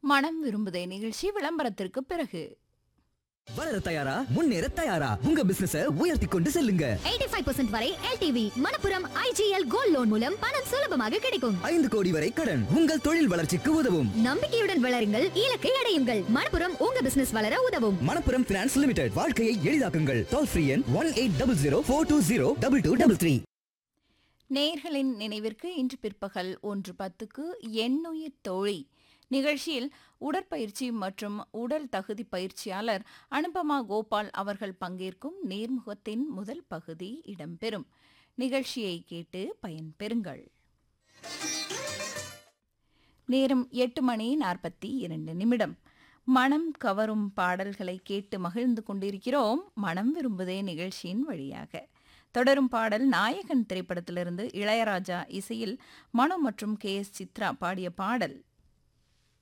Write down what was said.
மனம் விரும்புதே நிகழ்ச்சி விளம்பரத்திற்கு பிறகு வளர தயாரா முன்னேற தயாரா உங்க பிசினஸ உயர்த்தி கொண்டு செல்லுங்க 85% வரை LTV Manappuram IGL gold loan மூலம் பணம் சுலபமாக கிடைக்கும் ஐந்து கோடி வரை கடன் உங்கள் தொழில் வளர்ச்சிக்கு உதவும் நம்பிக்கையுடன் வளருங்கள் இலக்கை அடையுங்கள் மணப்புரம் உங்க பிசினஸ் வளர உதவும் மணப்புரம் பினான்ஸ் லிமிடெட் வாழ்க்கையை எளிதாக்குங்கள் டோல் ஃப்ரீ எண் one eight double zero four two zero double two double three நேர்களின் நினைவிற்கு இன்று பிற்பகல் ஒன்று பத்துக்கு எண்ணுயிர் தோழி நிகழ்ச்சியில் உடற்பயிற்சி மற்றும் உடல் தகுதி பயிற்சியாளர் அனுபமா கோபால் அவர்கள் பங்கேற்கும் நேர்முகத்தின் முதல் பகுதி இடம்பெறும் நிகழ்ச்சியை கேட்டு பயன்பெறுங்கள் நேரம் எட்டு மணி நாற்பத்தி இரண்டு நிமிடம் மனம் கவரும் பாடல்களை கேட்டு மகிழ்ந்து கொண்டிருக்கிறோம் மனம் விரும்புதே நிகழ்ச்சியின் வழியாக தொடரும் பாடல் நாயகன் திரைப்படத்திலிருந்து இளையராஜா இசையில் மனு மற்றும் கே எஸ் சித்ரா பாடிய பாடல்